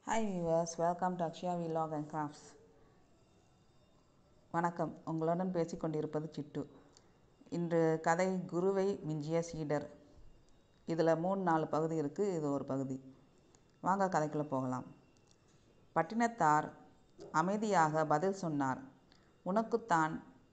hi viewers welcome to Akshaya vlog and crafts வணக்கம் உங்களுடன் பேசிக்கொண்டிருப்பது சிட்டு இன்று கதை குருவை மிஞ்சிய சீடர் இதில் மூணு நாலு பகுதி இருக்குது இது ஒரு பகுதி வாங்க கதைக்குள்ளே போகலாம் பட்டினத்தார் அமைதியாக பதில் சொன்னார் உனக்குத்தான்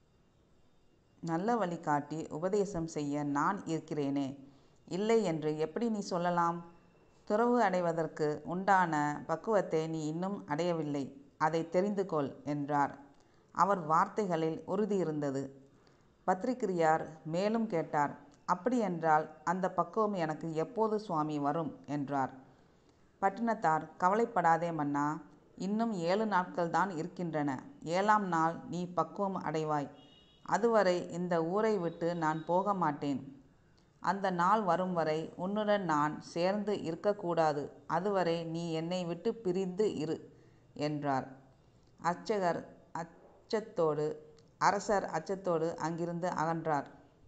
நல்ல வழி காட்டி உபதேசம் செய்ய நான் இருக்கிறேனே இல்லை என்று எப்படி நீ சொல்லலாம் துறவு அடைவதற்கு உண்டான பக்குவத்தை நீ இன்னும் அடையவில்லை அதை தெரிந்து கொள் என்றார் அவர் வார்த்தைகளில் உறுதி இருந்தது பத்ரிகிரியார் மேலும் கேட்டார் அப்படியென்றால் அந்த பக்குவம் எனக்கு எப்போது சுவாமி வரும் என்றார் பட்டினத்தார் கவலைப்படாதே மன்னா இன்னும் ஏழு நாட்கள் தான் இருக்கின்றன ஏழாம் நாள் நீ பக்குவம் அடைவாய் அதுவரை இந்த ஊரை விட்டு நான் போக மாட்டேன் அந்த நாள் வரும் வரை உன்னுடன் நான் சேர்ந்து இருக்கக்கூடாது அதுவரை நீ என்னை விட்டு பிரிந்து இரு என்றார் அர்ச்சகர் அச்சத்தோடு அரசர் அச்சத்தோடு அங்கிருந்து அகன்றார்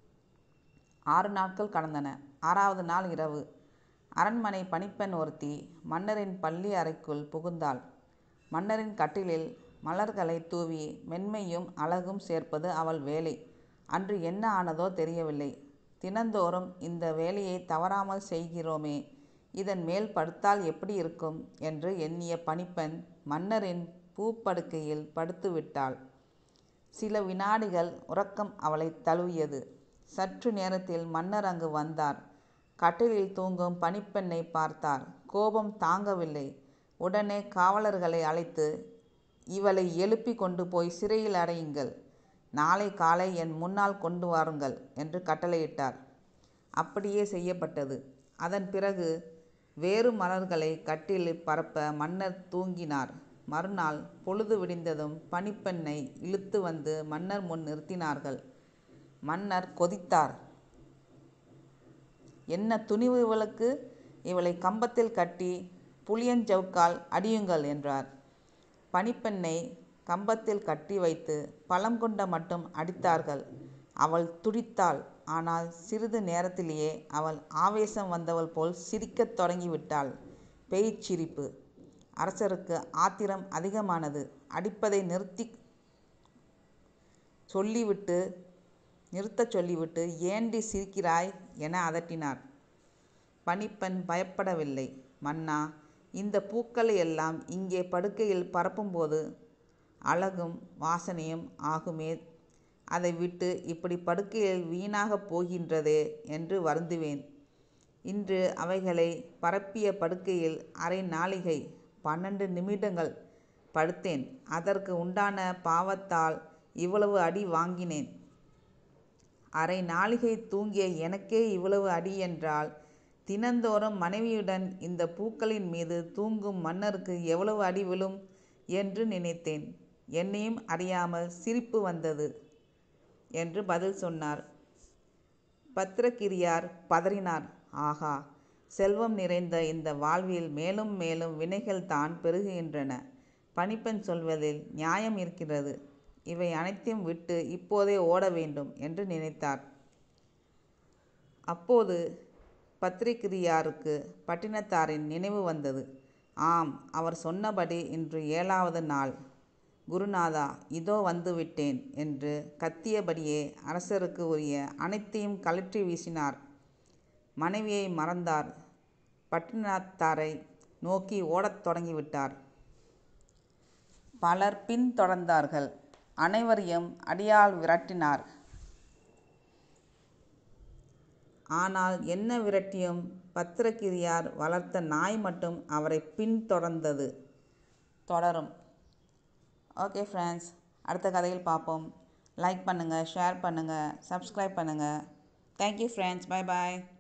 ஆறு நாட்கள் கடந்தன ஆறாவது நாள் இரவு அரண்மனை பணிப்பெண் ஒருத்தி மன்னரின் பள்ளி அறைக்குள் புகுந்தாள் மன்னரின் கட்டிலில் மலர்களை தூவி மென்மையும் அழகும் சேர்ப்பது அவள் வேலை அன்று என்ன ஆனதோ தெரியவில்லை தினந்தோறும் இந்த வேலையை தவறாமல் செய்கிறோமே இதன் மேல் படுத்தால் எப்படி இருக்கும் என்று எண்ணிய பணிப்பெண் மன்னரின் பூப்படுக்கையில் படுத்துவிட்டாள் சில வினாடிகள் உறக்கம் அவளை தழுவியது சற்று நேரத்தில் மன்னர் அங்கு வந்தார் கட்டிலில் தூங்கும் பணிப்பெண்ணை பார்த்தார் கோபம் தாங்கவில்லை உடனே காவலர்களை அழைத்து இவளை எழுப்பி கொண்டு போய் சிறையில் அடையுங்கள் நாளை காலை என் முன்னால் கொண்டு வாருங்கள் என்று கட்டளையிட்டார் அப்படியே செய்யப்பட்டது அதன் பிறகு வேறு மலர்களை கட்டில் பரப்ப மன்னர் தூங்கினார் மறுநாள் பொழுது விடிந்ததும் பணிப்பெண்ணை இழுத்து வந்து மன்னர் முன் நிறுத்தினார்கள் மன்னர் கொதித்தார் என்ன துணிவு இவளுக்கு இவளை கம்பத்தில் கட்டி புளியஞ்சவுக்கால் அடியுங்கள் என்றார் பணிப்பெண்ணை கம்பத்தில் கட்டி வைத்து பழம் கொண்ட மட்டும் அடித்தார்கள் அவள் துடித்தாள் ஆனால் சிறிது நேரத்திலேயே அவள் ஆவேசம் வந்தவள் போல் சிரிக்கத் தொடங்கிவிட்டாள் பேய்ச்சிரிப்பு அரசருக்கு ஆத்திரம் அதிகமானது அடிப்பதை நிறுத்தி சொல்லிவிட்டு நிறுத்தச் சொல்லிவிட்டு ஏண்டி சிரிக்கிறாய் என அதட்டினார் பணிப்பெண் பயப்படவில்லை மன்னா இந்த பூக்களை எல்லாம் இங்கே படுக்கையில் பரப்பும்போது அழகும் வாசனையும் ஆகுமே அதை விட்டு இப்படி படுக்கையில் வீணாகப் போகின்றதே என்று வருந்துவேன் இன்று அவைகளை பரப்பிய படுக்கையில் அரை நாளிகை பன்னெண்டு நிமிடங்கள் படுத்தேன் அதற்கு உண்டான பாவத்தால் இவ்வளவு அடி வாங்கினேன் அரை நாளிகை தூங்கிய எனக்கே இவ்வளவு அடி என்றால் தினந்தோறும் மனைவியுடன் இந்த பூக்களின் மீது தூங்கும் மன்னருக்கு எவ்வளவு அடி விழும் என்று நினைத்தேன் என்னையும் அறியாமல் சிரிப்பு வந்தது என்று பதில் சொன்னார் பத்திரகிரியார் பதறினார் ஆகா செல்வம் நிறைந்த இந்த வாழ்வில் மேலும் மேலும் வினைகள் தான் பெருகுகின்றன பணிப்பெண் சொல்வதில் நியாயம் இருக்கிறது இவை அனைத்தையும் விட்டு இப்போதே ஓட வேண்டும் என்று நினைத்தார் அப்போது பத்திரிகிரியாருக்கு பட்டினத்தாரின் நினைவு வந்தது ஆம் அவர் சொன்னபடி இன்று ஏழாவது நாள் குருநாதா இதோ வந்துவிட்டேன் என்று கத்தியபடியே அரசருக்கு உரிய அனைத்தையும் கழற்றி வீசினார் மனைவியை மறந்தார் பட்டினத்தாரை நோக்கி ஓடத் தொடங்கிவிட்டார் பலர் பின்தொடர்ந்தார்கள் அனைவரையும் அடியால் விரட்டினார் ஆனால் என்ன விரட்டியும் பத்திரகிரியார் வளர்த்த நாய் மட்டும் அவரை பின்தொடர்ந்தது தொடரும் ஓகே ஃப்ரெண்ட்ஸ் அடுத்த கதையில் பார்ப்போம் லைக் பண்ணுங்கள் ஷேர் பண்ணுங்கள் சப்ஸ்கிரைப் பண்ணுங்கள் தேங்க்யூ ஃப்ரெண்ட்ஸ் பை பாய்